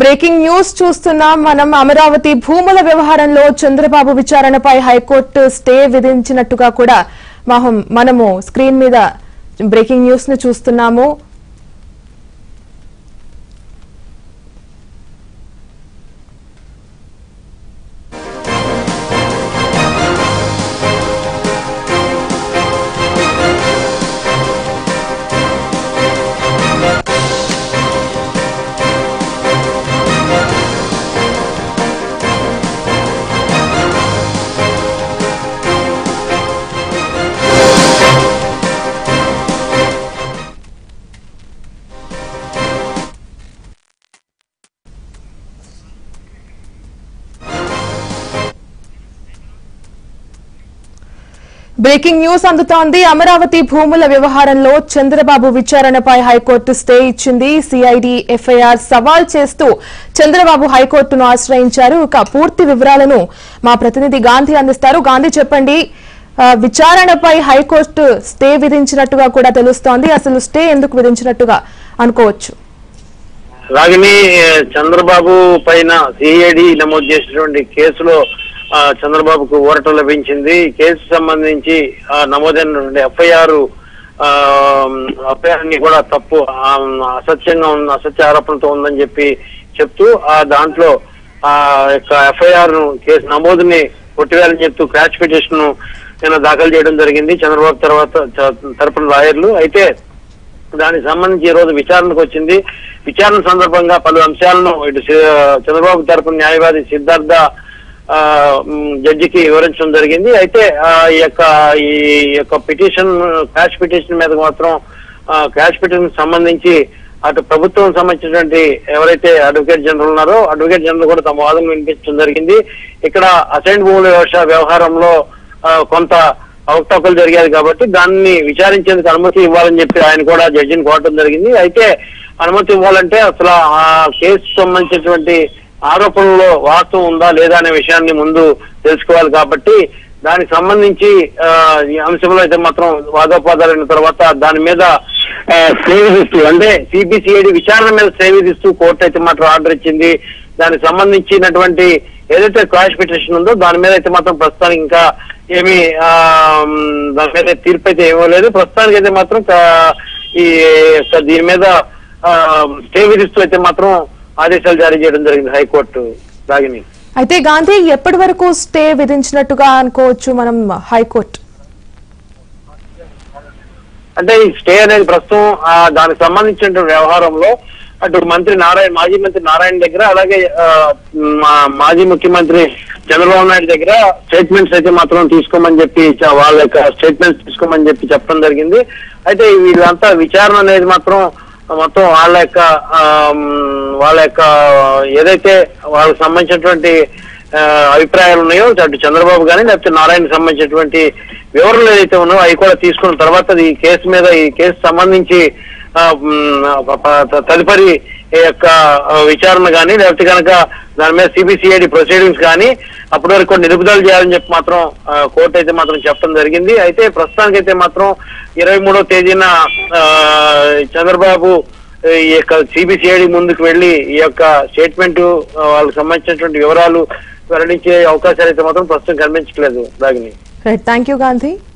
breaking news చూస్తున్నాం మనం అమరావతి భూముల వ్యవహారంలో చంద్రబాబు విచారణపై హైకోర్టు స్టే విధించినట్టుగా కూడా మహం మనము స్క్రీన్ మీద బ్రేకింగ్ న్యూస్ ని చూస్తున్నాము బ్రేకింగ్ న్యూస్ అందుతోంది అమరావతి భూముల వ్యవహారంలో చంద్రబాబు విచారణపై హైకోర్టు స్టే ఇచ్చింది సిఐడి ఎఫ్ఐఆర్ సవాల్ చేస్తూ చంద్రబాబు హైకోర్టును ఆశ్రయించారు ఇక పూర్తి వివరాలను మా ప్రతినిధి గాంధీ అందిస్తారు గాంధీ చెప్పండి ఆ, విచారణపై హైకోర్టు స్టే విధించినట్టుగా కూడా తెలుస్తోంది అసలు స్టే ఎందుకు విధించినట్టుగా అనుకోవచ్చు రాగిని చంద్రబాబు పైన సిఐడి నమోదు చేసినటువంటి కేసులో ఆ, చంద్రబాబుకు ఊరట లభించింది ఈ కేసు సంబంధించి ఆ, నమోదైనటువంటి ఎఫ్ఐఆర్ ఎఫ్ఐఆర్ ని కూడా తప్పు ఆ, అసత్యంగా ఉంది అసత్య ఆరోపణతో ఉందని చెప్పి చెప్తూ ఆ దాంట్లో ఆ యొక్క ఎఫ్ఐఆర్ ను కేసు నమోదుని కొట్టివేయాలని చెప్తూ క్రాష్ పిటిషన్ ను నిన్న దాఖలు చేయడం జరిగింది చంద్రబాబు తర్వాత చ- తరపున లాయర్లు అయితే దానికి సంబంధించి ఈ రోజు విచారణకు వచ్చింది విచారణ సందర్భంగా పలు అంశాలను ఇటు సి- చంద్రబాబు తరపున న్యాయవాది సిద్ధార్థ ఆ, మ్, జడ్జికి వివరించడం జరిగింది అయితే ఆ, ఈ యొక్క ఈ యొక్క పిటిషన్ క్యాష్ పిటిషన్ మీద మాత్రం క్యాష్ పిటిషన్ సంబంధించి అటు ప్రభుత్వం సంబంధించినటువంటి ఎవరైతే అడ్వకేట్ జనరల్ ఉన్నారో అడ్వకేట్ జనరల్ కూడా తమ వాదన వినిపించడం జరిగింది ఇక్కడ అసైన్ భూముల వ్యవసాయ వ్యవహారంలో ఆ, కొంత అవకతవకలు జరిగాయి కాబట్టి దాన్ని విచారించేందుకు అనుమతి ఇవ్వాలని చెప్పి ఆయన కూడా జడ్జిని కోరటం జరిగింది అయితే అనుమతి ఇవ్వాలంటే అసలు ఆ కేసు సంబంధించినటువంటి ఆరోపణలో వాస్తవం ఉందా లేదా అనే విషయాన్ని ముందు తెలుసుకోవాలి కాబట్టి దానికి సంబంధించి ఆ, ఈ అంశంలో అయితే మాత్రం వాదోపాదాలైన తర్వాత దాని మీద ఆ, స్టే విధిస్తూ అంటే సిబిసిఐడి విచారణ మీద స్టే విధిస్తూ కోర్టు అయితే మాత్రం ఆర్డర్ ఇచ్చింది దానికి సంబంధించినటువంటి ఏదైతే క్రాష్ పిటిషన్ ఉందో దాని మీద అయితే మాత్రం ప్రస్తుతానికి ఇంకా ఏమి ఆ, మ్, దాని మీద తీర్పు అయితే ఇవ్వలేదు ప్రస్తుతానికి అయితే మాత్రం కా- ఈ యొక్క దీని మీద ఆ, స్టే విధిస్తూ అయితే మాత్రం ఆదేశాలు జారీ చేయడం జరిగింది హైకోర్టు రాగిని అయితే గాంధీ ఎప్పటి వరకు స్టే విధించినట్టుగా అనుకోవచ్చు మనం హైకోర్టు అంటే ఈ స్టే అనేది ప్రస్తుతం ఆ, దానికి సంబంధించిన వ్యవహారంలో అటు మంత్రి నారాయణ మాజీ మంత్రి నారాయణ దగ్గర అలాగే ఆ, మా మాజీ ముఖ్యమంత్రి చంద్రబాబు నాయుడు దగ్గర స్టేట్మెంట్స్ అయితే మాత్రం తీసుకోమని చెప్పి చ- వాళ్ళ యొక్క స్టేట్మెంట్స్ తీసుకోమని చెప్పి చెప్పడం జరిగింది అయితే వీళ్ళంతా విచారణ అనేది మాత్రం మొత్తం వాళ్ళ యొక్క ఆ, మ్, వాళ్ళ యొక్క ఏదైతే వాళ్ళకి సంబంధించినటువంటి ఆ, అభిప్రాయాలు ఉన్నాయో అటు చంద్రబాబు కానీ లేకపోతే నారాయణకి సంబంధించినటువంటి వివరణలు ఏదైతే ఉన్నాయో అవి కూడా తీసుకున్న తర్వాత ఈ కేసు మీద ఈ కేసు సంబంధించి ఆ, మ్, ప- ప- తదుపరి ఈ యొక్క ఆ, విచారణ కానీ లేకపోతే కనుక దాని మీద సిబిసిఐడి ప్రొసీడింగ్స్ కానీ అప్పటి వరకు కొన్ని నిలుపుదల చేయాలని చెప్పి మాత్రం ఆ, కోర్టు అయితే మాత్రం చెప్పడం జరిగింది అయితే ప్రస్తుతానికి అయితే మాత్రం ఇరవై మూడో తేదీన ఆ, చంద్రబాబు ఈ యొక్క సిబిసిఐడి ముందుకు వెళ్లి ఈ యొక్క స్టేట్మెంట్ వాళ్ళకి సంబంధించినటువంటి వివరాలు వెల్లడించే అవకాశాలు అయితే మాత్రం ప్రస్తుతం కనిపించట్లేదు దాగిని రైట్ థ్యాంక్ యూ గాంధీ